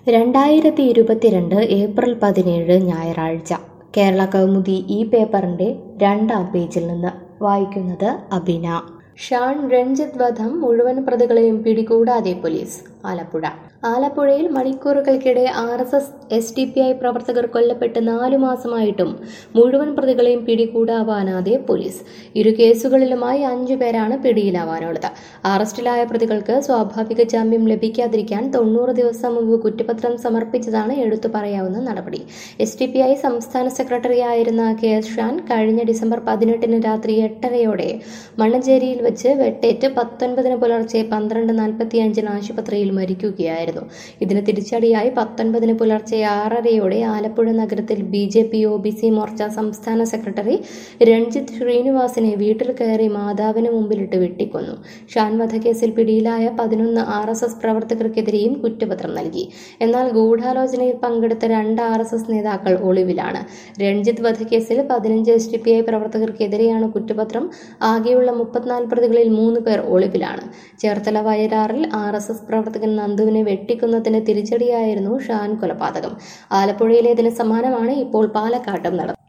രണ്ടായിരത്തി ഇരുപത്തിരണ്ട് ഏപ്രിൽ പതിനേഴ് ഞായറാഴ്ച കേരള കൗമുദി ഈ പേപ്പറിന്റെ രണ്ടാം പേജിൽ നിന്ന് വായിക്കുന്നത് അബിന ഷാൻ രഞ്ജിത്ത് വധം മുഴുവൻ പ്രതികളെയും പിടികൂടാതെ പോലീസ് ആലപ്പുഴ ആലപ്പുഴയിൽ മണിക്കൂറുകൾക്കിടെ R S S S D P I പ്രവർത്തകർ കൊല്ലപ്പെട്ട് നാലു മാസമായിട്ടും മുഴുവൻ പ്രതികളെയും പിടികൂടാവാനാതെ പോലീസ് ഇരു കേസുകളിലുമായി അഞ്ചു പേരാണ് പിടിയിലാവാനുള്ളത് അറസ്റ്റിലായ പ്രതികൾക്ക് സ്വാഭാവിക ജാമ്യം ലഭിക്കാതിരിക്കാൻ തൊണ്ണൂറ് ദിവസം മുമ്പ് കുറ്റപത്രം സമർപ്പിച്ചതാണ് എടുത്തു പറയാവുന്ന നടപടി എസ് ഡി പി ഐ സംസ്ഥാന സെക്രട്ടറി ആയിരുന്ന കെ എസ് ഷാൻ കഴിഞ്ഞ ഡിസംബർ പതിനെട്ടിന് രാത്രി എട്ടരയോടെ മണ്ണഞ്ചേരിയിൽ വെച്ച് വെട്ടേറ്റ് പത്തൊൻപതിന് പുലർച്ചെ പന്ത്രണ്ട് നാൽപ്പത്തിയഞ്ചിന് ആശുപത്രിയിൽ മരിക്കുകയായിരുന്നു ഇതിന് തിരിച്ചടിയായി പത്തൊൻപതിന് പുലർച്ചെ ആറരയോടെ ആലപ്പുഴ നഗരത്തിൽ B J P O B C Morcha സംസ്ഥാന സെക്രട്ടറി രഞ്ജിത്ത് ശ്രീനിവാസിനെ വീട്ടിൽ കയറി മാതാവിന് മുമ്പിലിട്ട് വെട്ടിക്കൊന്നു ഷാൻ വധക്കേസിൽ പിടിയിലായ പതിനൊന്ന് ആർ എസ് എസ് പ്രവർത്തകർക്കെതിരെയും കുറ്റപത്രം നൽകി എന്നാൽ ഗൂഢാലോചനയിൽ പങ്കെടുത്ത രണ്ട് ആർ എസ് എസ് നേതാക്കൾ ഒളിവിലാണ് രഞ്ജിത്ത് വധക്കേസിൽ പതിനഞ്ച് എസ് ഡി പി ഐ പ്രവർത്തകർക്കെതിരെയാണ് കുറ്റപത്രം ആകെയുള്ള മുപ്പത്തിനാല് പ്രതികളിൽ മൂന്ന് പേർ ഒളിവിലാണ് ചേർത്തല വയലാറിൽ ആർ എസ് എസ് പ്രവർത്തകൻ നന്ദുവിനെ വെട്ടിക്കുന്നതിന് തിരിച്ചടിയായിരുന്നു ഷാൻ കൊലപാതകം ആലപ്പുഴയിലേതിന് സമാനമാണ് ഇപ്പോൾ പാലക്കാട്ടും നടന്നത്